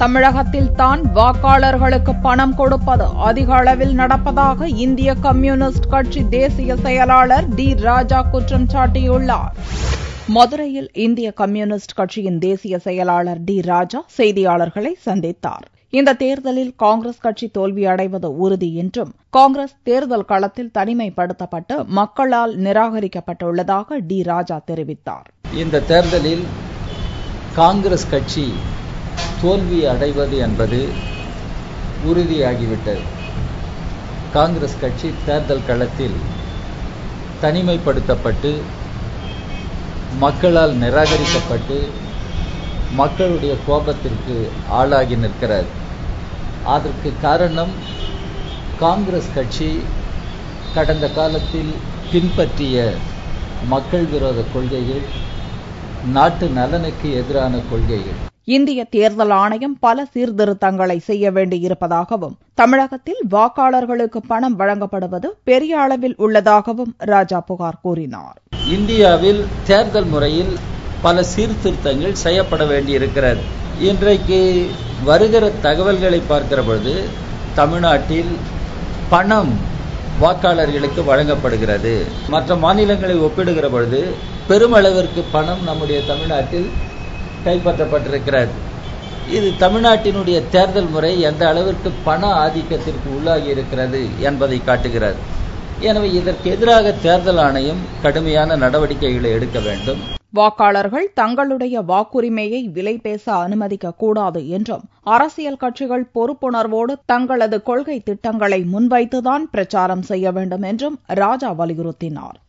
தமிழகத்தில் தான் வாக்காளர்களுக்கு பணம் கொடுப்பது அதிக அளவில் நடப்பதாக இந்திய கம்யூனிஸ்ட் கட்சி தேசிய செயலாளர் டி ராஜா குற்றம் சாட்டியுள்ளார் மதுரையில் இந்திய கம்யூனிஸ்ட் கட்சியின் தேசிய செயலாளர் டி ராஜா செய்தியாளர்களை சந்தித்தார் இந்த தேர்தலில் காங்கிரஸ் கட்சி தோல்வியடைவது உறுதி என்றும் காங்கிரஸ் தேர்தல் களத்தில் தனிமைப்படுத்தப்பட்டு மக்களால் நிராகரிக்கப்பட்டுள்ளதாக டி ராஜா தெரிவித்தார் இந்த தேர்தலில் காங்கிரஸ் கட்சி தோல்வி அடைவது என்பது உறுதியாகிவிட்டது காங்கிரஸ் கட்சி தேர்தல் களத்தில் தனிமைப்படுத்தப்பட்டு மக்களால் நிராகரிக்கப்பட்டு மக்களுடைய கோபத்திற்கு ஆளாகி நிற்கிறது அதற்கு காரணம் காங்கிரஸ் கட்சி கடந்த காலத்தில் பின்பற்றிய மக்கள் விரோத கொள்கைகள் நாட்டு நலனுக்கு எதிரான கொள்கைகள் இந்திய தேர்தல் ஆணையம் பல சீர்திருத்தங்களை செய்ய வேண்டியிருப்பதாகவும் தமிழகத்தில் வாக்காளர்களுக்கு பணம் வழங்கப்படுவது பெரிய அளவில் உள்ளதாகவும் ராஜா புகார் கூறினார் இந்தியாவில் தேர்தல் முறையில் பல சீர்திருத்தங்கள் செய்யப்பட வேண்டியிருக்கிறது இன்றைக்கு வருகிற தகவல்களை பார்க்கிற பொழுது தமிழ்நாட்டில் பணம் வாக்காளர்களுக்கு வழங்கப்படுகிறது மற்ற மாநிலங்களை ஒப்பிடுகிற பொழுது பெருமளவிற்கு பணம் நம்முடைய தமிழ்நாட்டில் கைப்பற்றப்பட்டிருக்கிறது இது தமிழ்நாட்டினுடைய தேர்தல் முறை எந்த அளவிற்கு பண ஆதிக்கத்திற்கு உள்ளாகி இருக்கிறது என்பதை காட்டுகிறது எனவே இதற்கு எதிராக தேர்தல் ஆணையம் கடுமையான நடவடிக்கைகளை எடுக்க வேண்டும் வாக்காளர்கள் தங்களுடைய வாக்குரிமையை விலை பேச அனுமதிக்க கூடாது என்றும் அரசியல் கட்சிகள் பொறுப்புணர்வோடு தங்களது கொள்கை திட்டங்களை முன்வைத்துதான் பிரச்சாரம் செய்ய வேண்டும் என்றும் ராஜா வலியுறுத்தினார்